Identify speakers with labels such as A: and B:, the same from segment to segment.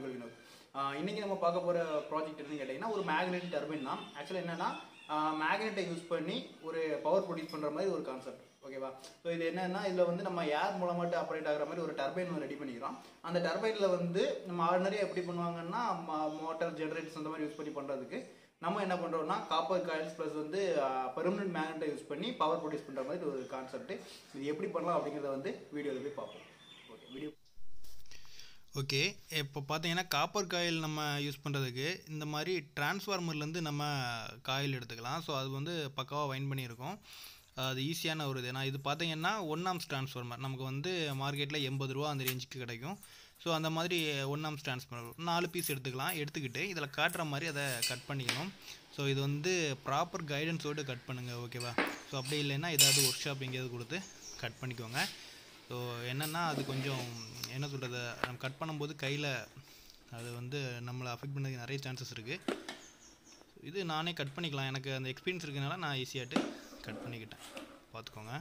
A: உங்கள் வினோத் ஆஹ் இன்னைக்கு நம்ம பார்க்க போகிற ப்ராஜெக்ட் என்னன்னு கேட்டிங்கன்னா ஒரு மேக்னெட் டர்பைன் தான் ஆக்சுவலாக என்னன்னா மேக்னெட்டை யூஸ் பண்ணி ஒரு பவர் ப்ரொடியூஸ் பண்ணுற மாதிரி ஒரு கான்செப்ட் ஓகேவா ஸோ இது என்னன்னா இதில் வந்து நம்ம ஏர் மூலமாட்டு ஆப்ரேட் ஆகிற மாதிரி ஒரு டர்பைன் ரெடி பண்ணிக்கிறோம் அந்த டர்பைனில் வந்து நம்ம ஆர்டினரியாக எப்படி பண்ணுவாங்கன்னா மோட்டார் ஜெனரேட்டர்ஸ் அந்த மாதிரி யூஸ் பண்ணி பண்ணுறதுக்கு நம்ம என்ன பண்ணுறோம்னா காப்பர் காயில்ஸ் ப்ளஸ் வந்து பெர்மனன்ட் மேக்னெட்டை யூஸ் பண்ணி பவர் ப்ரொடியூஸ் பண்ணுற மாதிரி ஒரு கான்செப்ட் இது எப்படி பண்ணலாம் அப்படிங்கிறத வந்து வீடியோவில் போய் பார்ப்போம் ஓகே வீடியோ
B: ஓகே இப்போ பார்த்தீங்கன்னா காப்பர் காயில் நம்ம யூஸ் பண்ணுறதுக்கு இந்த மாதிரி டிரான்ஸ்ஃபார்மர்லேருந்து நம்ம காயில் எடுத்துக்கலாம் ஸோ அது வந்து பக்காவாக வைன் பண்ணியிருக்கோம் அது ஈஸியான ஒரு இது நான் இது பார்த்தீங்கன்னா ஒன் ஆம்ஸ் டிரான்ஸ்ஃபார்மர் நமக்கு வந்து மார்க்கெட்டில் எண்பது ரூபா அந்த ரேஞ்சுக்கு கிடைக்கும் ஸோ அந்த மாதிரி ஒன் ஆம்ஸ் டிரான்ஸ்ஃபார்மர் நாலு பீஸ் எடுத்துக்கலாம் எடுத்துக்கிட்டு இதில் காட்டுற மாதிரி அதை கட் பண்ணிக்கணும் ஸோ இது வந்து ப்ராப்பர் கைடன்ஸோடு கட் பண்ணுங்கள் ஓகேவா ஸோ அப்படி இல்லைன்னா ஏதாவது ஒர்க் ஷாப் எங்கேயாவது கொடுத்து கட் பண்ணிக்கோங்க ஸோ என்னென்னா அது கொஞ்சம் என்ன சொல்கிறது நம்ம கட் பண்ணும்போது கையில் அது வந்து நம்மளை அஃபெக்ட் பண்ணதுக்கு நிறைய சான்சஸ் இருக்குது இது நானே கட் பண்ணிக்கலாம் எனக்கு அந்த எக்ஸ்பீரியன்ஸ் இருக்கனால நான் ஈஸியாட்டு கட் பண்ணிக்கிட்டேன் பார்த்துக்கோங்க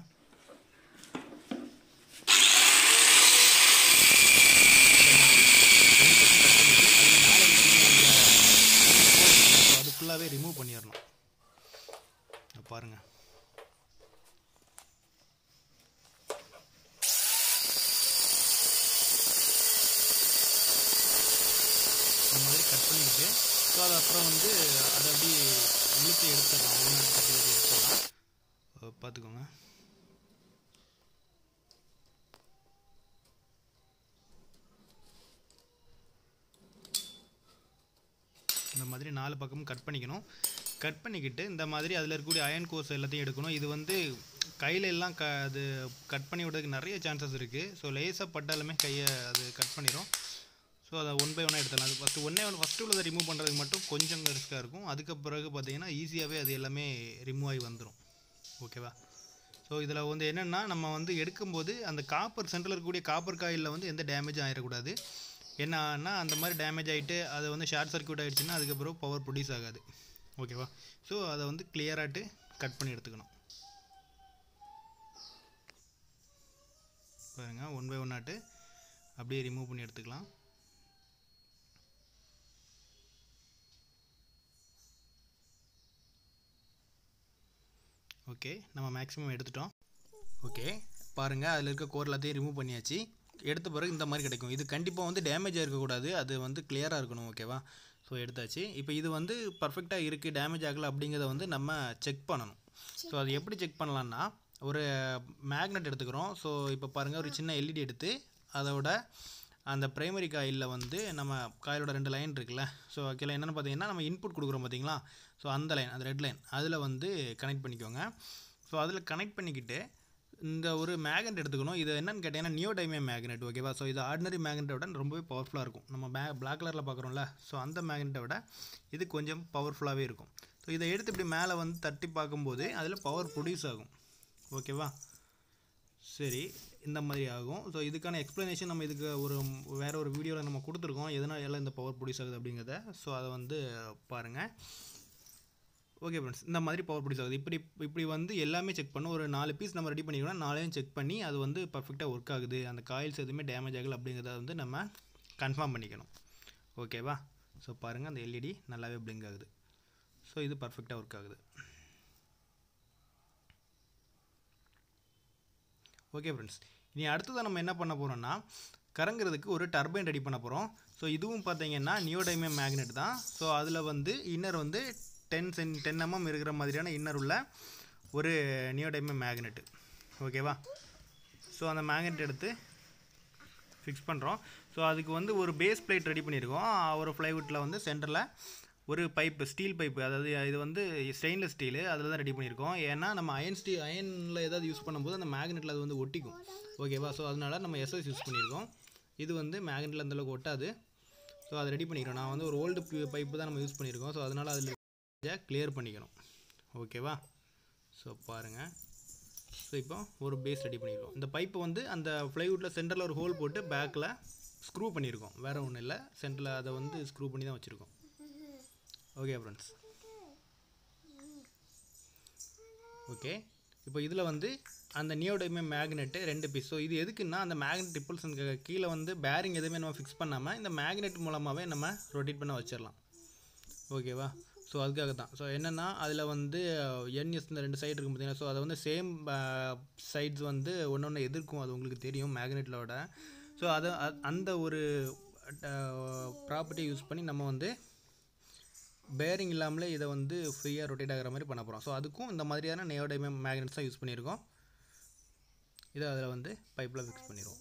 B: அது ஃபுல்லாகவே ரிமூவ் பண்ணிடணும் பாருங்கள் இந்த மாதிரி கட் பண்ணிக்கிட்டு ஸோ அது அப்புறம் வந்து அதை அப்படியே இழுத்து எடுத்துடலாம் ஒன்று கட்டி கட்டி எடுத்துடலாம் அஹ் பார்த்துக்கோங்க இந்த மாதிரி நாலு பக்கமும் கட் பண்ணிக்கணும் கட் பண்ணிக்கிட்டு இந்த மாதிரி அதில் இருக்கக்கூடிய அயன் கோர்ஸ் எல்லாத்தையும் எடுக்கணும் இது வந்து கையில எல்லாம் க அது கட் பண்ணி விடுறதுக்கு நிறைய சான்சஸ் இருக்குது ஸோ லேசாக பட்டாலுமே கையை அது கட் பண்ணிடும் ஸோ அதை ஒன் பை ஒன்னாக எடுத்துடலாம் அது ஃபஸ்ட்டு ஒன்றே ஒன்று ஃபஸ்ட்டு உள்ளதை ரிமூவ் பண்ணுறதுக்கு மட்டும் கொஞ்சம் ரிஸ்க்காக இருக்கும் அதுக்கு பிறகு பார்த்தீங்கன்னா ஈஸியாகவே அது எல்லாமே ரிமூவ் ஆகி வந்துடும் ஓகேவா ஸோ இதில் வந்து என்னென்னா நம்ம வந்து எடுக்கும்போது அந்த காப்பர் சென்டரில் இருக்கக்கூடிய காப்பர் காயிலில் வந்து எந்த டேமேஜும் ஆகிடக்கூடாது என்னன்னா அந்த மாதிரி டேமேஜ் ஆகிட்டு அது வந்து ஷார்ட் சர்க்யூட் ஆகிடுச்சுன்னா அதுக்கப்புறம் பவர் ப்ரொடியூஸ் ஆகாது ஓகேவா ஸோ அதை வந்து கிளியராகிட்டு கட் பண்ணி எடுத்துக்கணும் பாருங்கள் ஒன் பை ஒன் ஆட்டு அப்படியே ரிமூவ் பண்ணி எடுத்துக்கலாம் ஓகே நம்ம மேக்ஸிமம் எடுத்துட்டோம் ஓகே பாருங்கள் அதில் இருக்க கோர் எல்லாத்தையும் ரிமூவ் பண்ணியாச்சு எடுத்த பிறகு இந்த மாதிரி கிடைக்கும் இது கண்டிப்பாக வந்து டேமேஜ் இருக்கக்கூடாது அது வந்து கிளியராக இருக்கணும் ஓகேவா ஸோ எடுத்தாச்சு இப்போ இது வந்து பர்ஃபெக்டாக இருக்குது டேமேஜ் ஆகலை அப்படிங்கிறத வந்து நம்ம செக் பண்ணணும் ஸோ அது எப்படி செக் பண்ணலான்னா ஒரு மேக்னெட் எடுத்துக்கிறோம் ஸோ இப்போ பாருங்கள் ஒரு சின்ன எல்இடி எடுத்து அதோட அந்த பிரைமரி காயிலில் வந்து நம்ம காயிலோட ரெண்டு லைன் இருக்குல்ல ஸோ கீழே என்னென்னு பார்த்தீங்கன்னா நம்ம இன்புட் கொடுக்குறோம் பார்த்தீங்களா ஸோ அந்த லைன் அந்த ரெட் லைன் அதில் வந்து கனெக்ட் பண்ணிக்கோங்க ஸோ அதில் கனெக்ட் பண்ணிக்கிட்டு இந்த ஒரு மேக்னெட் எடுத்துக்கணும் இது என்னன்னு கேட்டிங்கன்னா நியோ டைமே மேக்னெட் ஓகேவா ஸோ இது ஆர்டினரி மேக்னெட்டை விட ரொம்பவே பவர்ஃபுல்லாக இருக்கும் நம்ம மே பிளாக் கலரில் பார்க்குறோம்ல ஸோ அந்த மேக்னெட்டை விட இது கொஞ்சம் பவர்ஃபுல்லாகவே இருக்கும் ஸோ இதை எடுத்து இப்படி மேலே வந்து தட்டி பார்க்கும்போது அதில் பவர் ப்ரொடியூஸ் ஆகும் ஓகேவா சரி இந்த மாதிரி ஆகும் ஸோ இதுக்கான எக்ஸ்ப்ளனேஷன் நம்ம இதுக்கு ஒரு வேறு ஒரு வீடியோவில் நம்ம கொடுத்துருக்கோம் எதனால் எல்லாம் இந்த பவர் ப்ரொடியூஸ் ஆகுது அப்படிங்கிறத ஸோ அதை வந்து பாருங்கள் ஓகே ஃப்ரெண்ட்ஸ் இந்த மாதிரி பவர் ப்ரொடியூஸ் ஆகுது இப்படி இப்படி வந்து எல்லாமே செக் பண்ணணும் ஒரு நாலு பீஸ் நம்ம ரெடி பண்ணிக்கணும் நாளையும் செக் பண்ணி அது வந்து பர்ஃபெக்டாக ஒர்க் ஆகுது அந்த காயில்ஸ் எதுவுமே டேமேஜ் ஆகலை அப்படிங்கிறத வந்து நம்ம கன்ஃபார்ம் பண்ணிக்கணும் ஓகேவா ஸோ பாருங்கள் அந்த எல்இடி நல்லாவே பிளிங்க் ஆகுது ஸோ இது பர்ஃபெக்டாக ஒர்க் ஆகுது ஓகே ஃப்ரெண்ட்ஸ் இனி அடுத்ததாக நம்ம என்ன பண்ண போகிறோம்னா கறங்குறதுக்கு ஒரு டர்பைன் ரெடி பண்ண போகிறோம் ஸோ இதுவும் பார்த்தீங்கன்னா நியோடைமே மேக்னெட் தான் ஸோ அதில் வந்து இன்னர் வந்து டென் சென் டென் எம்எம் இருக்கிற மாதிரியான இன்னர் உள்ள ஒரு நியோடைமே மேக்னெட்டு ஓகேவா ஸோ அந்த மேக்னெட் எடுத்து ஃபிக்ஸ் பண்ணுறோம் ஸோ அதுக்கு வந்து ஒரு பேஸ் பிளேட் ரெடி பண்ணியிருக்கோம் ஒரு ஃப்ளைவுட்டில் வந்து சென்டரில் ஒரு பைப்பு ஸ்டீல் பைப்பு அதாவது இது வந்து ஸ்டெயின்லெஸ் ஸ்டீலு அதில் தான் ரெடி பண்ணியிருக்கோம் ஏன்னா நம்ம அயன் ஸ்டீ அயனில் ஏதாவது யூஸ் பண்ணும்போது அந்த மேக்னெட்டில் அது வந்து ஒட்டிக்கும் ஓகேவா ஸோ அதனால நம்ம எஸ்எஸ் யூஸ் பண்ணியிருக்கோம் இது வந்து மேக்னெட்டில் அந்தளவுக்கு ஒட்டாது ஸோ அதை ரெடி பண்ணிக்கிறோம் நான் வந்து ஒரு ஓல்டு பைப்பு தான் நம்ம யூஸ் பண்ணியிருக்கோம் ஸோ அதனால் அதில் கிளியர் பண்ணிக்கணும் ஓகேவா ஸோ பாருங்கள் ஸோ இப்போ ஒரு பேஸ் ரெடி பண்ணியிருக்கோம் இந்த பைப்பை வந்து அந்த ஃப்ளைவுட்டில் சென்டரில் ஒரு ஹோல் போட்டு பேக்கில் ஸ்க்ரூ பண்ணியிருக்கோம் வேறு ஒன்றும் இல்லை சென்டரில் அதை வந்து ஸ்க்ரூ பண்ணி தான் வச்சுருக்கோம் ஓகே ஃப்ரெண்ட்ஸ் ஓகே இப்போ இதில் வந்து அந்த நியோடைமே மேக்னெட்டு ரெண்டு பீஸ் ஸோ இது எதுக்குன்னா அந்த மேக்னெட் ரிப்பல்சனுக்கு கீழே வந்து பேரிங் எதுவுமே நம்ம ஃபிக்ஸ் பண்ணாமல் இந்த மேக்னெட் மூலமாகவே நம்ம ரொட்டேட் பண்ண வச்சிடலாம் ஓகேவா ஸோ அதுக்காக தான் ஸோ என்னென்னா அதில் வந்து என்எஸ் இந்த ரெண்டு சைடு இருக்கும் பார்த்தீங்கன்னா ஸோ அதை வந்து சேம் சைட்ஸ் வந்து ஒன்று ஒன்று எதிர்க்கும் அது உங்களுக்கு தெரியும் மேக்னெட்டிலோட ஸோ அதை அ- அந்த ஒரு ப்ராப்பர்ட்டியை யூஸ் பண்ணி நம்ம வந்து பேரிங் இல்லாமலே இதை வந்து ஃப்ரீயாக ரொட்டேட் ஆகிற மாதிரி பண்ண போகிறோம் ஸோ அதுக்கும் இந்த மாதிரியான நேயோடைமே மேக்னெட்ஸ் தான் யூஸ் பண்ணியிருக்கோம் இதை அதில் வந்து பைப்பில் ஃபிக்ஸ் பண்ணிடுவோம்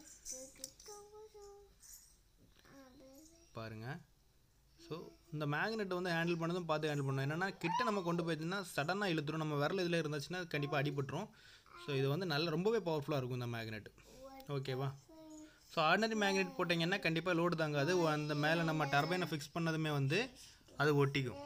B: பாருங்கள் ஸோ இந்த மேக்னெட் வந்து ஹேண்டில் பண்ணதும் பார்த்து ஹேண்டில் பண்ணணும் என்னென்னா கிட்ட நம்ம கொண்டு போயிடுச்சுன்னா சடனாக இழுத்துரும் நம்ம விரல் இதில் இருந்துச்சுன்னா கண்டிப்பாக அடிபட்டுரும் ஸோ இது வந்து நல்ல ரொம்பவே பவர்ஃபுல்லாக இருக்கும் இந்த மேக்னெட் ஓகேவா ஸோ ஆர்டினரி மேக்னெட் போட்டிங்கன்னா கண்டிப்பாக லோடு தாங்காது அந்த மேலே நம்ம டர்பைனை ஃபிக்ஸ் பண்ணதுமே வந்து அது ஒட்டிக்கும்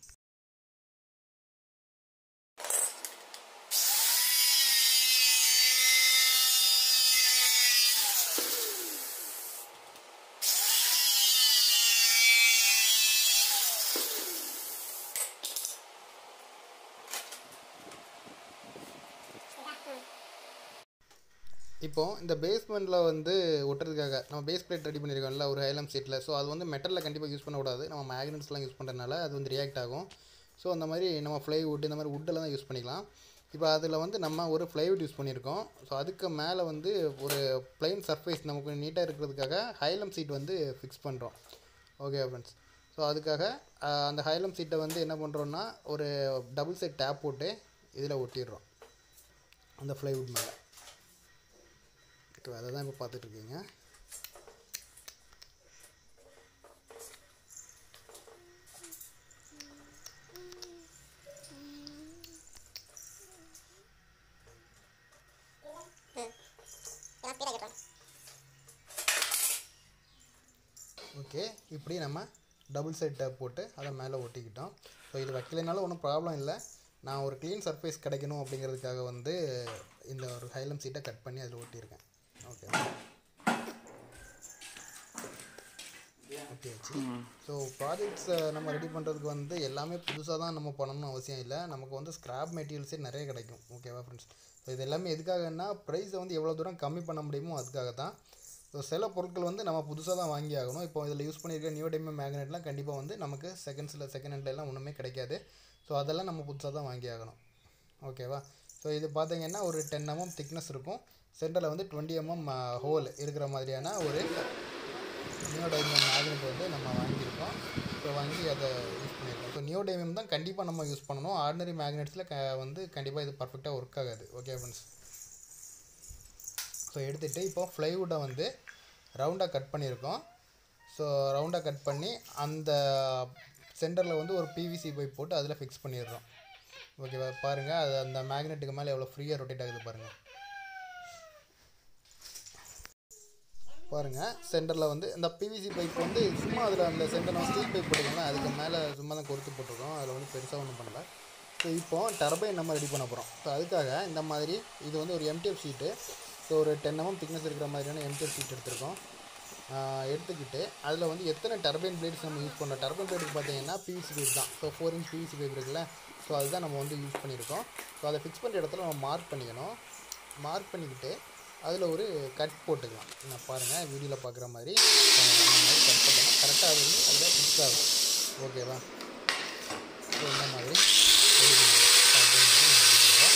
B: இப்போ இந்த பேஸ்மெண்ட்டில் வந்து ஒட்டுறதுக்காக நம்ம பேஸ் பிளேட் ரெடி பண்ணியிருக்கோம்ல ஒரு ஹைலம் சீட்டில் ஸோ அது வந்து மெட்டலில் கண்டிப்பாக யூஸ் பண்ணக்கூடாது நம்ம மேக்னெட்ஸ்லாம் யூஸ் பண்ணுறதுனால அது வந்து ரியாக்ட் ஆகும் ஸோ அந்த மாதிரி நம்ம ஃப்ளைவுட் இந்த மாதிரி wood எல்லாம் தான் யூஸ் பண்ணிக்கலாம் இப்போ அதில் வந்து நம்ம ஒரு ஃப்ளைவுட் யூஸ் பண்ணியிருக்கோம் ஸோ அதுக்கு மேலே வந்து ஒரு plain சர்ஃபேஸ் நமக்கு நீட்டாக இருக்கிறதுக்காக ஹைலம் சீட் வந்து ஃபிக்ஸ் பண்ணுறோம் ஓகே ஃப்ரெண்ட்ஸ் ஸோ அதுக்காக ஆஹ், அந்த ஹைலம் சீட்டை வந்து என்ன பண்ணுறோன்னா ஒரு டபுள் சைட் டேப் போட்டு இதில் ஒட்டிடுறோம் அந்த ஃப்ளைவுட் மேலே ஓகே அதை தான் இப்போ பார்த்துட்ருக்கீங்க ஓகே இப்படி நம்ம டபுள் சைட் டேப் போட்டு அதை மேலே ஒட்டிக்கிட்டோம் ஸோ இது வைக்கலைனாலும் ஒன்றும் ப்ராப்ளம் இல்லை நான் ஒரு க்ளீன் சர்ஃபேஸ் கிடைக்கணும் அப்படிங்கிறதுக்காக வந்து இந்த ஒரு ஹைலம் சீட்டை கட் பண்ணி அதில் ஒட்டியிருக்கேன் ஓகே ஓகே ஸோ ப்ராஜெக்ட்ஸ் நம்ம ரெடி பண்ணுறதுக்கு வந்து எல்லாமே புதுசாக தான் நம்ம பண்ணணும்னு அவசியம் இல்லை நமக்கு வந்து ஸ்கிராப் மெட்டீரியல்ஸே நிறைய கிடைக்கும் ஓகேவா ஃப்ரெண்ட்ஸ் ஸோ இது எல்லாமே எதுக்காகன்னா ப்ரைஸை வந்து எவ்வளோ தூரம் கம்மி பண்ண முடியுமோ அதுக்காக தான் ஸோ சில பொருட்கள் வந்து நம்ம புதுசாக தான் வாங்கி ஆகணும் இப்போ இதில் யூஸ் பண்ணியிருக்க நியூ டைம் மேக்னெட்லாம் கண்டிப்பாக வந்து நமக்கு செகண்ட்ஸில் செகண்ட் ஹேண்ட்லாம் ஒன்றுமே கிடைக்காது ஸோ அதெல்லாம் நம்ம புதுசாக தான் வாங்கி ஆகணும் ஓகேவா ஸோ இது பார்த்தீங்கன்னா ஒரு டென் mm திக்னஸ் இருக்கும் சென்டரில் வந்து டுவெண்ட்டி mm ஹோல் இருக்கிற மாதிரியான ஒரு நியோடைமம் மேக்னெட் வந்து நம்ம வாங்கியிருக்கோம் ஸோ வாங்கி அதை யூஸ் பண்ணியிருக்கோம் ஸோ நியோடைமம் தான் கண்டிப்பாக நம்ம யூஸ் பண்ணணும் ஆர்டினரி மேக்னெட்ஸில் க வந்து கண்டிப்பாக இது பர்ஃபெக்டாக ஒர்க் ஆகாது ஓகே ஃப்ரெண்ட்ஸ் ஸோ எடுத்துகிட்டு இப்போ ஃப்ளைவுட்டை வந்து ரவுண்டாக கட் பண்ணியிருக்கோம் ஸோ ரவுண்டாக கட் பண்ணி அந்த சென்டரில் வந்து ஒரு பிவிசி பைப் போட்டு அதில் ஃபிக்ஸ் பண்ணிடுறோம் ஓகேவா பாருங்கள் அது அந்த மேக்னெட்டுக்கு மேலே எவ்வளோ ஃப்ரீயாக ரொட்டேட் ஆகுது பாருங்கள் பாருங்கள் சென்டரில் வந்து இந்த பிவிசி பைப் வந்து சும்மா அதில் அந்த சென்டரில் ஸ்டீல் பைப் போட்டிங்கன்னா அதுக்கு மேலே சும்மா தான் கொடுத்து போட்டிருக்கோம் அதில் வந்து பெருசாக ஒன்றும் பண்ணல ஸோ இப்போ டர்பைன் நம்ம ரெடி பண்ண போகிறோம் ஸோ அதுக்காக இந்த மாதிரி இது வந்து ஒரு எம்டிஎஃப் ஷீட்டு ஸோ ஒரு டென் mm திக்னஸ் இருக்கிற மாதிரியான எம்டிஎஃப் ஷீட் எடுத்திருக்கோம் ஆஹ் எடுத்துக்கிட்டு அதில் வந்து எத்தனை டர்பைன் பிளேட்ஸ் நம்ம யூஸ் பண்ணுறோம் டர்பைன் பிளேட்டுக்கு பார்த்தீங்கன்னா பிவிசி பைப் தான் so four inch PVC pipe இருக்குல்ல ஸோ அதுதான் நம்ம வந்து யூஸ் பண்ணியிருக்கோம் ஸோ அதை ஃபிக்ஸ் பண்ணுற இடத்துல நம்ம மார்க் பண்ணிக்கணும் மார்க் பண்ணிக்கிட்டு அதில் ஒரு கட் போட்டுக்கலாம் நான் பாருங்கள் வீடியோவில் பார்க்குற மாதிரி கட் பண்ணணும் கரெக்டாக அது வந்து அதில் ஃபிக்ஸ் ஆகும் ஓகேவா ஸோ இந்த மாதிரி ready பண்ணிக்கலாம். So, அதே மாதிரி நம்ம ready பண்ணிக்கலாம்.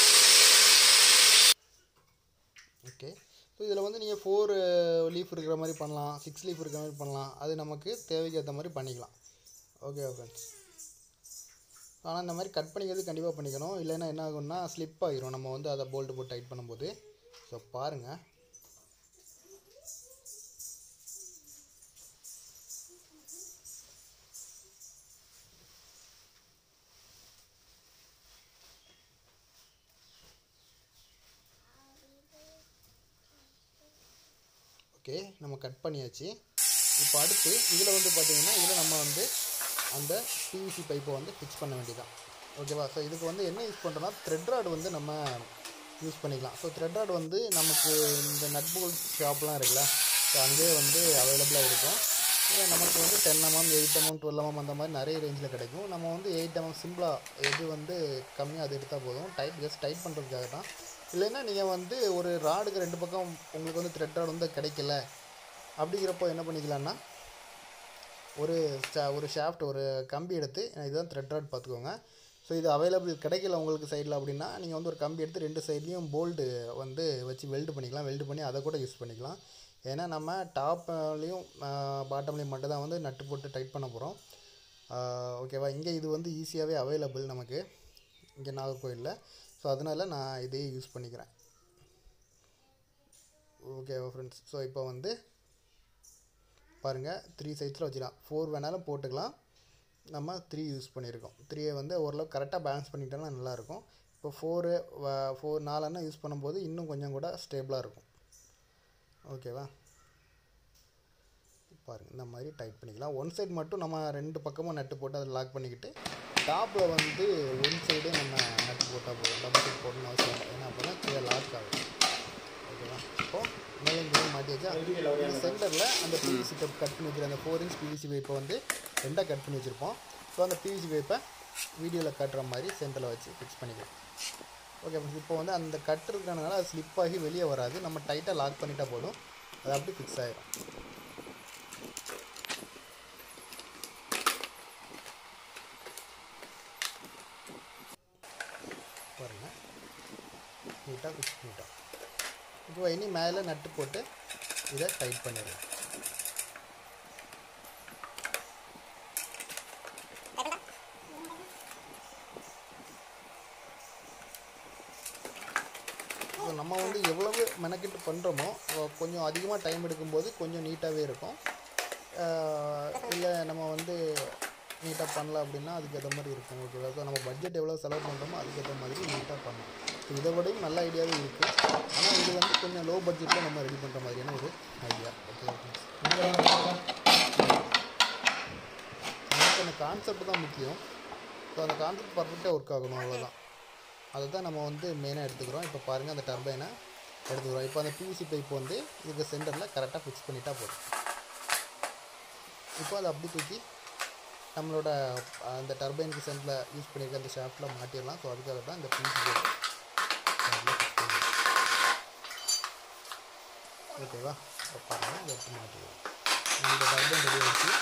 B: ஓகே ஸோ இதில் வந்து நீங்கள் ஃபோர் லீஃப் இருக்கிற மாதிரி பண்ணலாம் சிக்ஸ் லீஃப் இருக்கிற மாதிரி பண்ணலாம் அது நமக்கு தேவைக்கு ஏற்ற மாதிரி பண்ணிக்கலாம் ஓகே ஃப்ரெண்ட்ஸ் ஆனால் இந்த மாதிரி கட் பண்ணிக்கிறது கண்டிப்பாக பண்ணிக்கணும் இல்லைன்னா என்ன ஆகும்னா ஸ்லிப் ஆகிரும் நம்ம வந்து அதை போல்ட்டு போட்டு டைட் பண்ணும்போது ஸோ பாருங்கள் ஓகே நம்ம கட் பண்ணியாச்சு இப்போ அடுத்து இதில் வந்து பார்த்தீங்கன்னா இதில் நம்ம வந்து அந்த பிவிசி பைப்பை வந்து ஃபிக்ஸ் பண்ண வேண்டியதான் ஓகேவா ஸோ இதுக்கு வந்து என்ன யூஸ் பண்ணுறோன்னா த்ரெட் ராட் வந்து நம்ம யூஸ் பண்ணிக்கலாம் ஸோ த்ரெட் ராட் வந்து நமக்கு இந்த நட் போல்ட் ஷாப்லாம் இருக்குல்ல ஸோ அங்கேயே வந்து அவைலபிளாக இருக்கும் ஸோ இல்லை நமக்கு வந்து ten MM eight MM twelve MM அந்த மாதிரி நிறைய ரேஞ்சில் கிடைக்கும் நம்ம வந்து எயிட் எம்எம் சிம்பிளாக எது வந்து கம்மியாக அது எடுத்தால் போதும் டைட் ஜஸ்ட் டைட் பண்ணுறதுக்காக தான் இல்லைன்னா நீங்கள் வந்து ஒரு ராடுக்கு ரெண்டு பக்கம் உங்களுக்கு வந்து த்ரெட் ராடு வந்து கிடைக்கல அப்படிங்கிறப்போ என்ன பண்ணிக்கலாம்னா ஒரு ஷா- ஒரு ஷாஃப்ட் ஒரு கம்பி எடுத்து இதுதான் த்ரெட் ராட் பார்த்துக்கோங்க ஸோ இது அவைலபிள் கிடைக்கல உங்களுக்கு சைடில் அப்படின்னா நீங்கள் வந்து ஒரு கம்பி எடுத்து ரெண்டு சைட்லேயும் போல்டு வந்து வச்சு வெல்டு பண்ணிக்கலாம் வெல்டு பண்ணி அதை கூட யூஸ் பண்ணிக்கலாம் ஏன்னா நம்ம டாப்லேயும் பாட்டம்லேயும் மட்டும் தான் வந்து நட்டு போட்டு டைட் பண்ண போகிறோம் ஓகேவா இங்கே இது வந்து ஈஸியாகவே அவைலபிள் நமக்கு இங்கே நாகர்கோயிலில் ஸோ அதனால் நான் இதையே யூஸ் பண்ணிக்கிறேன் ஓகேவா ஃப்ரெண்ட்ஸ் ஸோ இப்போ வந்து பாருங்கள் த்ரீ சைஸில் வச்சுக்கலாம் ஃபோர் வேணாலும் போட்டுக்கலாம் நம்ம த்ரீ யூஸ் பண்ணியிருக்கோம் த்ரீயை வந்து ஓரளவுக்கு கரெக்டாக பேலன்ஸ் பண்ணிட்டோம்னா நல்லாயிருக்கும் இப்போ ஃபோரு ஃபோர் நாலெண்ணா யூஸ் பண்ணும்போது இன்னும் கொஞ்சம் கூட ஸ்டேபிளாக இருக்கும் ஓகேவா பாருங்கள் இந்த மாதிரி டைட் பண்ணிக்கலாம் ஒன் சைடு மட்டும் நம்ம ரெண்டு பக்கமும் நட்டு போட்டு அதை லாக் பண்ணிக்கிட்டு டாப்பில் வந்து ஒன் சைடே நம்ம நட்டு போட்டால் போதும் டபுள் சைட் போடணும்னு அவசியம் இல்லை ஏன்னா அப்போ தான் கீழே லாக் ஆகும் ஓகேவா இப்போ மேலே இங்கே மாட்டியாச்சா இந்த சென்டரில் அந்த பிவிசி டப் கட் பண்ணி வச்சிருக்க அந்த ஃபோர் இன்ச் பிவிசி பைப்பை வந்து ரெண்டாக கட் பண்ணி வச்சுருப்போம் ஸோ அந்த பிவிசி பைப்பை வீடியோவில் காட்டுற மாதிரி சென்டரில் வச்சு ஃபிக்ஸ் பண்ணிக்கலாம் ஓகே ஃப்ரெண்ட்ஸ் இப்போ வந்து அந்த கட் இருக்கிறனால அது ஸ்லிப் ஆகி வெளியே வராது நம்ம டைட்டாக லாக் பண்ணிட்டா போதும் அது அப்படி ஃபிக்ஸ் ஆயிடும் பாருங்கள் நீட்டாக ஃபிக்ஸ் பண்ணிட்டோம் இப்போ இனி மேலே நட்டு போட்டு இதை டைட் பண்ணிடலாம் ஸோ நம்ம வந்து எவ்வளவு மெனக்கிட்டு பண்ணுறோமோ கொஞ்சம் அதிகமாக டைம் எடுக்கும்போது கொஞ்சம் நீட்டாகவே இருக்கும் இல்லை நம்ம வந்து நீட்டாக பண்ணல அப்படின்னா அதுக்கேற்ற மாதிரி இருக்கும் ஓகேவா ஸோ நம்ம பட்ஜெட் எவ்வளோ செலவு பண்ணுறோமோ அதுக்கேற்ற மாதிரி நீட்டாக பண்ணலாம் ஸோ இதை விடையும் நல்ல ஐடியாவே இருக்குது ஆனால் இது வந்து கொஞ்சம் லோ பட்ஜெட்டில் நம்ம ரெடி பண்ணுற மாதிரியான ஒரு ஐடியா ஓகே நமக்கு அந்த கான்செப்ட் தான் முக்கியம் ஸோ அந்த கான்செப்ட் பர்ஃபெக்டாக ஒர்க் ஆகணும் அவ்வளோதான் அதை தான் நம்ம வந்து மெயினாக எடுத்துக்கிறோம் இப்போ பாருங்கள் அந்த டர்பைனை எடுத்துக்கிறோம் இப்போ அந்த பிவிசி பைப் வந்து இதுக்கு சென்டரில் கரெக்டாக ஃபிக்ஸ் பண்ணிட்டா போதும் இப்போ அதை அப்படி தூக்கி நம்மளோட அஹ், அந்த டர்பைனுக்கு சென்டரில் யூஸ் பண்ணியிருக்க அந்த ஷாஃப்டில் மாட்டிடலாம் ஸோ அதுக்காக தான் இந்த பிவிசி பைப் ஓகேவா இப்போ பாருங்கள் இதை எடுத்து மாட்டிடுவோம் இந்த டர்பைன் ரெடி ஆகிடுச்சு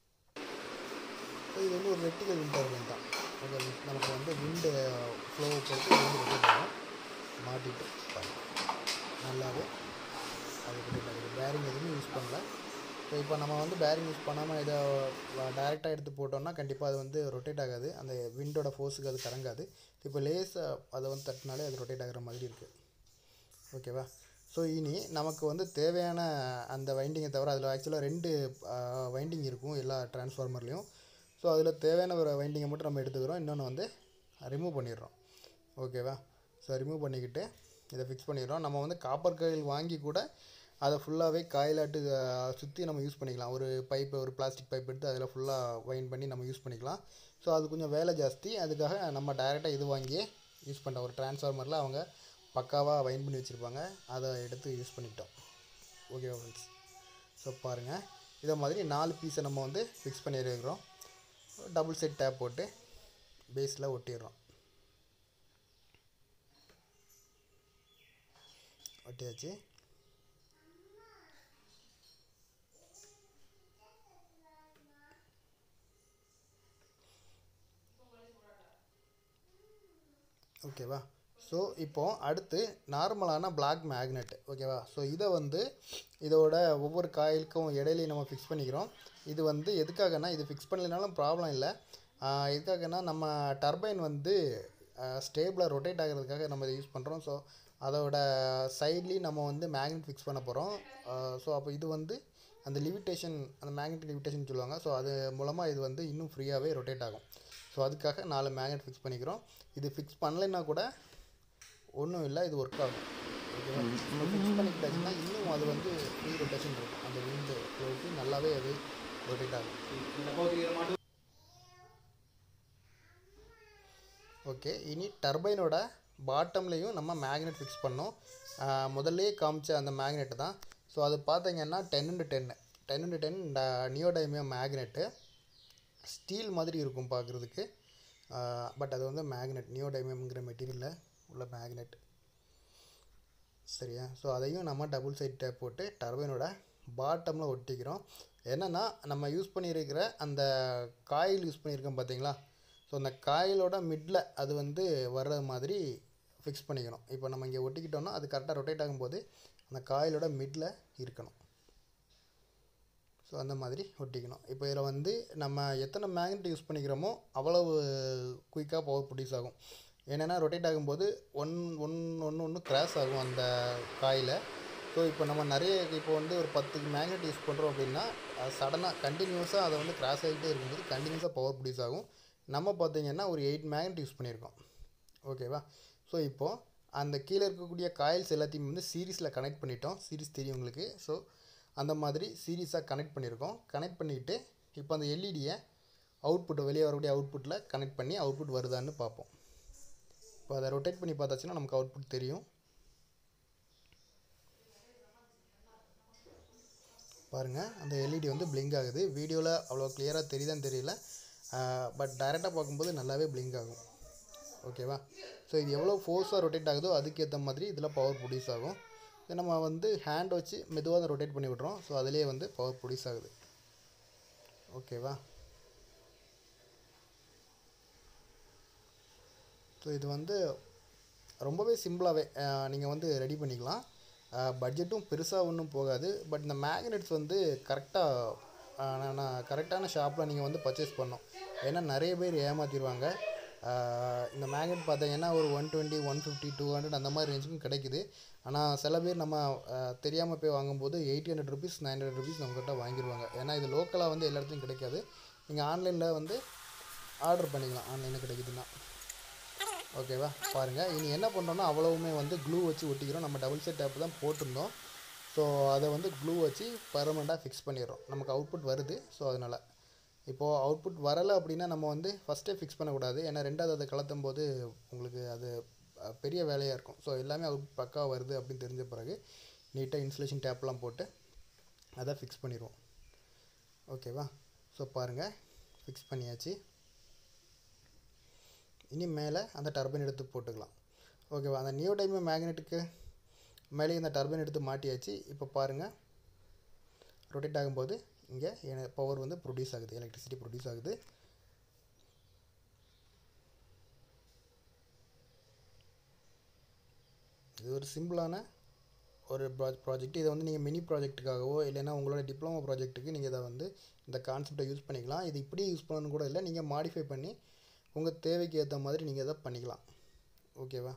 B: ஸோ இது வந்து ஒரு வெர்டிகல் விண்ட் டர்பைன் தான் ஓகே நமக்கு வந்து விண்டு ஃப்ளோவை பொறுத்து விண்டு ரெடி பண்ணும் மாட்டிட்டு பாருங்க நல்லாவே அது ரெடி பேரிங் எதுவுமே யூஸ் பண்ணல ஸோ இப்போ நம்ம வந்து பேரிங் யூஸ் பண்ணாமல் இதை டைரெக்டாக எடுத்து போட்டோம்னா கண்டிப்பாக அது வந்து ரொட்டேட் ஆகாது அந்த விண்டோட ஃபோர்ஸுக்கு அது கறங்காது இப்போ லேஸாக அதை வந்து தட்டினாலே அது ரொட்டேட் ஆகிற மாதிரி இருக்குது ஓகேவா ஸோ இனி நமக்கு வந்து தேவையான அந்த வைண்டிங்கை தவிர அதில் ஆக்சுவலாக ரெண்டு வைண்டிங் இருக்கும் எல்லா டிரான்ஸ்ஃபார்மர்லேயும் ஸோ அதில் தேவையான ஒரு வைண்டிங்கை மட்டும் நம்ம எடுத்துக்கிறோம் இன்னொன்று வந்து ரிமூவ் பண்ணிடுறோம் ஓகேவா ஸோ ரிமூவ் பண்ணிக்கிட்டு இதை ஃபிக்ஸ் பண்ணிடுறோம் நம்ம வந்து காப்பர் காயில் வாங்கி கூட அதை ஃபுல்லாகவே காயிலாட்டு சுற்றி நம்ம யூஸ் பண்ணிக்கலாம் ஒரு பைப்பு ஒரு பிளாஸ்டிக் பைப் எடுத்து அதில் ஃபுல்லாக வைன் பண்ணி நம்ம யூஸ் பண்ணிக்கலாம் ஸோ அது கொஞ்சம் வேலை ஜாஸ்தி அதுக்காக நம்ம டைரெக்டாக இது வாங்கியே யூஸ் பண்ணிட்டோம் ஒரு டிரான்ஸ்ஃபார்மரில் அவங்க பக்காவாக வைன் பண்ணி வச்சுருப்பாங்க அதை எடுத்து யூஸ் பண்ணிட்டோம் ஓகே ஃப்ரெண்ட்ஸ் ஸோ பாருங்கள் இதை மாதிரி நாலு பீஸை நம்ம வந்து ஃபிக்ஸ் பண்ணியிருக்கிறோம் டபுள் செட் டேப் போட்டு பேஸில் ஒட்டிடுறோம் ஒட்டியாச்சு ஓகேவா ஸோ இப்போ அடுத்து நார்மலான பிளாக் மேக்னெட் ஓகேவா ஸோ இதை வந்து இதோட ஒவ்வொரு காயிலுக்கும் இடையிலையும் நம்ம ஃபிக்ஸ் பண்ணிக்கிறோம் இது வந்து எதுக்காகனா இது ஃபிக்ஸ் பண்ணலைனாலும் ப்ராப்ளம் இல்லை ஆஹ் எதுக்காகனா நம்ம டர்பைன் வந்து ஸ்டேபிளாக ரொட்டேட் ஆகிறதுக்காக நம்ம இதை யூஸ் பண்ணுறோம் ஸோ அதோட சைட்லேயும் நம்ம வந்து மேக்னெட் ஃபிக்ஸ் பண்ண போகிறோம் ஸோ அப்போ இது வந்து அந்த லிமிட்டேஷன் அந்த மேக்னெட் லிமிட்டேஷன் சொல்லுவாங்க ஸோ அது மூலமாக இது வந்து இன்னும் ஃப்ரீயாகவே ரொட்டேட் ஆகும் ஸோ அதுக்காக நாலு மேக்னெட் ஃபிக்ஸ் பண்ணிக்கிறோம் இது ஃபிக்ஸ் பண்ணலைன்னா கூட ஒன்றும் இல்லை இது ஒர்க் ஆகும் ஓகேவா ஃபிக்ஸ் பண்ணிக்கிட்டாச்சுன்னா இன்னும் அது வந்து ஃப்ரீ ரொட்டேஷன் இருக்கும் அந்த விண்டு ஃப்ளோக்கு நல்லாவே அது ரொட்டேட் ஆகும்
A: இந்த பகுதியில் இதை மாட்டு
B: ஓகே இனி டர்பைனோட பாட்டம்லேயும் நம்ம மேக்னெட் ஃபிக்ஸ் பண்ணோம் ஆஹ் முதல்லயே காமிச்ச அந்த மேக்னெட் தான் ஸோ அது பார்த்தீங்கன்னா ten ten ten into ten neodymium magnet steel மாதிரி இருக்கும் பார்க்குறதுக்கு பட் அது வந்து மேக்னெட் நியோடைமியம்ங்கிற மெட்டீரியலில் உள்ள மேக்னெட் சரியா ஸோ அதையும் நம்ம டபுள் சைட் டேப் போட்டு டர்பைனோட பாட்டமில் ஒட்டிக்கிறோம் என்னென்னா நம்ம யூஸ் பண்ணியிருக்கிற அந்த காயில் யூஸ் பண்ணியிருக்கோம் பார்த்தீங்களா ஸோ அந்த காயிலோட மிடில் அது வந்து வர்ற மாதிரி ஃபிக்ஸ் பண்ணிக்கணும் இப்போ நம்ம இங்கே ஒட்டிக்கிட்டோம்னா அது கரெக்டாக ரொட்டேட் ஆகும்போது அந்த காயிலோட மிடில் இருக்கணும் ஸோ அந்த மாதிரி ஒட்டிக்கணும் இப்போ இதில் வந்து நம்ம எத்தனை மேக்னெட் யூஸ் பண்ணிக்கிறோமோ அவ்வளவு குயிக்காக பவர் ப்ரொடியூஸ் ஆகும் என்னென்னா ரொட்டேட் ஆகும்போது ஒன் ஒன் ஒன்று ஒன்று கிராஸ் ஆகும் அந்த காயில் ஸோ இப்போ நம்ம நிறைய இப்போ வந்து ஒரு பத்து மேக்னெட் யூஸ் பண்ணுறோம் அப்படின்னா சடனாக கண்டினியூஸாக அதை வந்து கிராஸ் ஆகிட்டே இருக்கும்போது கண்டினியூஸாக பவர் ப்ரொடியூஸ் ஆகும் நம்ம பார்த்தீங்கன்னா ஒரு எயிட் மேக்னெட் யூஸ் பண்ணியிருக்கோம் ஓகேவா ஸோ இப்போது அந்த கீழே இருக்கக்கூடிய காயில்ஸ் எல்லாத்தையும் வந்து சீரீஸில் கனெக்ட் பண்ணிட்டோம் சீரீஸ் தெரியும் உங்களுக்கு ஸோ அந்த மாதிரி சீரீஸாக கனெக்ட் பண்ணியிருக்கோம் கனெக்ட் பண்ணிவிட்டு இப்போ அந்த எல்இடியை அவுட்புட் வெளியே வரக்கூடிய அவுட்புட்டில் கனெக்ட் பண்ணி அவுட்புட் வருதான்னு பார்ப்போம் இப்போ அதை ரொட்டேட் பண்ணி பார்த்தாச்சுன்னா நமக்கு அவுட்புட் தெரியும் பாருங்கள் அந்த எல்இடி வந்து பிளிங்க் ஆகுது வீடியோவில் அவ்வளோ கிளியராக தெரியுதான்னு தெரியல பட் டைரெக்டாக பார்க்கும்போது நல்லாவே பிளிங்க் ஆகும் ஓகேவா ஸோ இது எவ்வளோ ஃபோர்ஸாக ரொட்டேட் ஆகுதோ அதுக்கேற்ற மாதிரி இதில் பவர் ப்ரொடியூஸ் ஆகும் இதை நம்ம வந்து ஹேண்ட் வச்சு மெதுவாக தான் ரொட்டேட் பண்ணி விட்றோம் ஸோ அதிலே வந்து பவர் ப்ரொடியூஸ் ஆகுது ஓகேவா ஸோ இது வந்து ரொம்பவே சிம்பிளாகவே நீங்கள் வந்து ரெடி பண்ணிக்கலாம் பட்ஜெட்டும் பெருசாக ஒன்றும் போகாது பட் இந்த மேக்னெட்ஸ் வந்து கரெக்டாக நான் கரெக்டான ஷாப்பில் நீங்கள் வந்து பர்ச்சேஸ் பண்ணோம் ஏன்னா நிறைய பேர் ஏமாற்றிடுவாங்க இந்த மேக்னெட் பார்த்தீங்கன்னா ஒரு one twenty one fifty two hundred அந்த மாதிரி ரேஞ்சுக்கும் கிடைக்குது ஆனால் சில பேர் நம்ம தெரியாமல் போய் வாங்கும்போது eighty hundred rupees nine hundred rupees நம்மக்கிட்ட வாங்கிடுவாங்க ஏன்னா இது லோக்கலாக வந்து எல்லா இடத்துலையும் கிடைக்காது நீங்கள் ஆன்லைனில் வந்து ஆர்டர் பண்ணிக்கலாம் ஆன்லைனில் கிடைக்குதுன்னா ஓகேவா பாருங்கள் இனி என்ன பண்ணுறோன்னா அவ்வளவுமே வந்து க்ளூ வச்சு ஒட்டிக்கிறோம் நம்ம டபுள் செட் டேப் தான் போட்டிருந்தோம் ஸோ அதை வந்து க்ளூ வச்சு பர்மனெண்ட்டாக ஃபிக்ஸ் பண்ணிடுறோம் நமக்கு அவுட்புட் வருது ஸோ அதனால் இப்போது அவுட்புட் வரலை அப்படின்னா நம்ம வந்து ஃபஸ்ட்டே ஃபிக்ஸ் பண்ணக்கூடாது ஏன்னா ரெண்டாவது அதை கலத்தும் போது உங்களுக்கு அது பெரிய வேலையாக இருக்கும் ஸோ எல்லாமே அவுட் பக்கா வருது அப்படின்னு தெரிஞ்ச பிறகு நீட்டாக இன்சுலேஷன் டேப்லாம் போட்டு அதை ஃபிக்ஸ் பண்ணிடுவோம் ஓகேவா ஸோ பாருங்கள் ஃபிக்ஸ் பண்ணியாச்சு இனி மேலே அந்த டர்பைன் எடுத்து போட்டுக்கலாம் ஓகேவா அந்த நியூ டைம் மேக்னெட்டுக்கு மேலே இந்த டர்பைன் எடுத்து மாட்டியாச்சு இப்போ பாருங்கள் ரொட்டேட் ஆகும்போது இங்கே பவர் வந்து ப்ரொடியூஸ் ஆகுது எலக்ட்ரிசிட்டி ப்ரொடியூஸ் ஆகுது இது ஒரு சிம்பிளான ஒரு ப்ராஜெக்ட் இதை வந்து நீங்கள் மினி ப்ராஜெக்ட்டுக்காகவோ இல்லைன்னா உங்களோட டிப்ளமோ ப்ராஜெக்ட்டுக்கு நீங்கள் இதை வந்து இந்த கான்செப்டை யூஸ் பண்ணிக்கலாம் இது இப்படி யூஸ் பண்ணணும்னு கூட இல்லை நீங்கள் மாடிஃபை பண்ணி உங்கள் தேவைக்கு ஏற்ற மாதிரி நீங்கள் இதை பண்ணிக்கலாம் ஓகேவா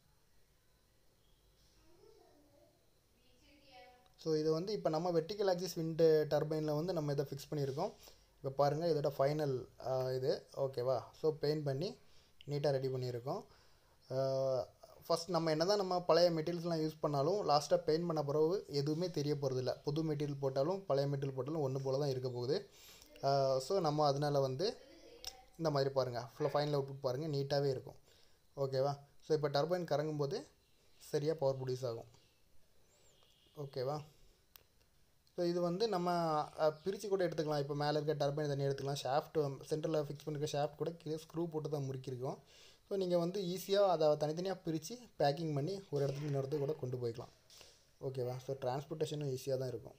B: ஸோ இது வந்து இப்போ நம்ம வெர்டிக்கல் ஆக்சிஸ் விண்டு டர்பைனில் வந்து நம்ம இதை ஃபிக்ஸ் பண்ணியிருக்கோம் இப்போ பாருங்கள் இதோட ஃபைனல் இது ஓகேவா ஸோ பெயிண்ட் பண்ணி நீட்டாக ரெடி பண்ணியிருக்கோம் ஃபஸ்ட் நம்ம என்ன தான் நம்ம பழைய மெட்டீரியல்ஸ்லாம் யூஸ் பண்ணாலும் லாஸ்ட்டாக பெயிண்ட் பண்ண பிறகு எதுவுமே தெரிய போகிறதில்ல புது மெட்டீரியல் போட்டாலும் பழைய மெட்டீரியல் போட்டாலும் ஒன்று போல் தான் இருக்க போகுது ஸோ நம்ம அதனால் வந்து இந்த மாதிரி பாருங்கள் ஃபுல்லாக ஃபைனல் அவுட்புட் பாருங்கள் நீட்டாகவே இருக்கும் ஓகேவா ஸோ இப்போ டர்பைன் கறங்கும்போது சரியாக பவர் ப்ரொடியூஸ் ஆகும் ஓகேவா ஸோ இது வந்து நம்ம பிரித்து கூட எடுத்துக்கலாம் இப்போ மேலே இருக்க டர்பைன் தண்ணி எடுத்துக்கலாம் ஷாஃப்ட் சென்டரில் ஃபிக்ஸ் பண்ணிருக்க ஷாஃப்ட் கூட கீழே ஸ்க்ரூ போட்டு தான் முறுக்கிருக்கோம் ஸோ நீங்கள் வந்து ஈஸியாக அதை தனித்தனியாக பிரித்து பேக்கிங் பண்ணி ஒரு இடத்துக்கு இன்னொரு இடத்துக்கு கூட கொண்டு போய்க்கலாம் ஓகேவா ஸோ டிரான்ஸ்போர்ட்டேஷனும் ஈஸியாக தான் இருக்கும்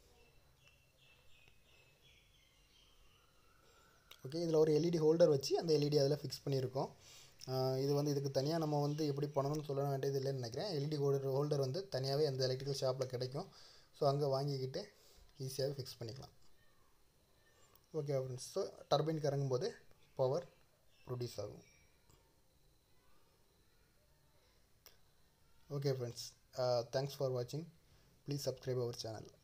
B: ஓகே இதில் ஒரு எல்இடி ஹோல்டர் வச்சு அந்த எல்இடி அதில் ஃபிக்ஸ் பண்ணியிருக்கோம் இது வந்து இதுக்கு தனியாக நம்ம வந்து எப்படி பண்ணணும்னு சொல்ல வேண்டியது இல்லைன்னு நினைக்கிறேன் எல்இடி ஹோல்டர் ஹோல்டர் வந்து தனியாகவே அந்த எலக்ட்ரிக்கல் ஷாப்பில் கிடைக்கும் ஸோ அங்கே வாங்கிக்கிட்டு ஈஸியாகவே ஃபிக்ஸ் பண்ணிக்கலாம் ஓகே ஃப்ரெண்ட்ஸ் ஸோ டர்பைன் கறங்கும்போது பவர் ப்ரொடியூஸ் ஆகும் ஓகே ஃப்ரெண்ட்ஸ் தேங்க்ஸ் ஃபார் வாட்சிங் ப்ளீஸ் சப்ஸ்கிரைப் அவர் சேனல்